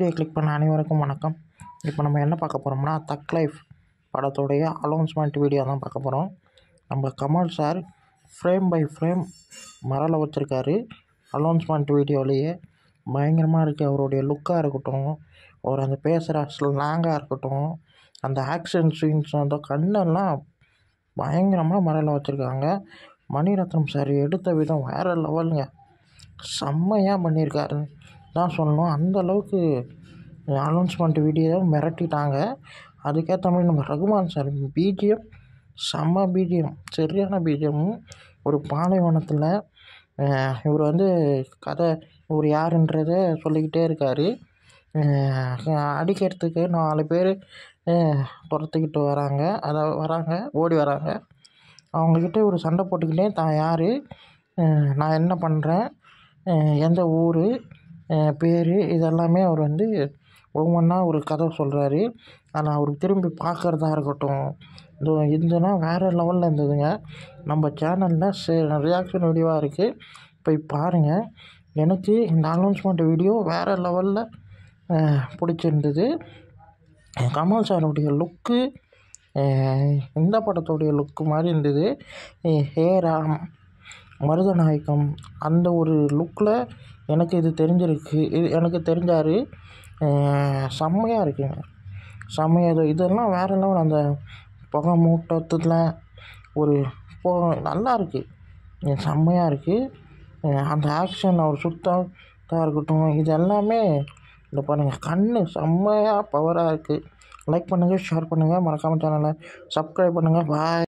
video click பண்ண அனைவருக்கும் வணக்கம் இப்போ நம்ம என்ன பார்க்க போகிறோம்னா தக் லைஃப் படத்துடைய அலௌன்ஸ்மெண்ட் வீடியோ தான் பார்க்க போகிறோம் நம்ம Kamal sir frame by frame மரல வச்சுருக்காரு அலௌன்ஸ்மெண்ட் வீடியோலேயே பயங்கரமாக இருக்குது அவருடைய லுக்காக இருக்கட்டும் அவர் அந்த பேசுகிற ஸ்லாங்காக இருக்கட்டும் அந்த ஆக்ஷன் சீன்ஸ் அந்த கண்ணெல்லாம் பயங்கரமாக மரல வச்சுருக்காங்க மணிரத்னம் சார் எடுத்த விதம் வேறு லெவலுங்க செம்மையாக பண்ணியிருக்காரு தான் சொல்லணும் அந்த அளவுக்கு அனௌன்ஸ்மெண்ட் வீடியோ மிரட்டிட்டாங்க அதுக்கேற்ற மாதிரி நம்ம ரகுமான் சார் பிஜிஎம் செம்ம பிஜிஎம் சரியான பிஜிஎம் ஒரு பாலைவனத்தில் இவர் வந்து கதை இவர் யாருன்றதை சொல்லிக்கிட்டே இருக்கார் அடிக்கிறதுக்கு நாலு பேர் துரத்துக்கிட்டு வராங்க அதாவது வராங்க ஓடி வராங்க அவங்கக்கிட்ட ஒரு சண்டை போட்டுக்கிட்டே தான் யார் நான் என்ன பண்ணுறேன் எந்த ஊர் பேர் இதெல்லாமே அவர் வந்து ஒவ்வொன்றா ஒரு கதை சொல்கிறாரு ஆனால் அவருக்கு திரும்பி பார்க்குறதா இருக்கட்டும் இதோ இதெல்லாம் வேறு லெவலில் இருந்ததுங்க நம்ம சேனலில் சே ரியாக்ஷன் வீடியோவாக இருக்குது போய் பாருங்கள் எனக்கு இந்த அனௌன்ஸ்மெண்ட் வீடியோ வேறு லெவலில் பிடிச்சிருந்தது கமல் சாருடைய லுக்கு இந்த படத்துடைய லுக்கு மாதிரி இருந்தது ஹேராம் மருதநாயகம் அந்த ஒரு லுக்கில் எனக்கு இது தெரிஞ்சிருக்கு இது எனக்கு தெரிஞ்சார் செம்மையாக இருக்குங்க செம்மையாக இது இதெல்லாம் வேறு லெவல் அந்த புகை மூட்டத்தில் ஒரு போ நல்லா இருக்குது செம்மையாக இருக்குது அந்த ஆக்ஷன் அவர் சுத்ததாக இருக்கட்டும் இது எல்லாமே இந்த பாருங்கள் கண் செம்மையாக பவராக இருக்குது லைக் பண்ணுங்கள் ஷேர் பண்ணுங்கள் மறக்காமல் சேனலை சப்ஸ்கிரைப் பண்ணுங்கள் பாய்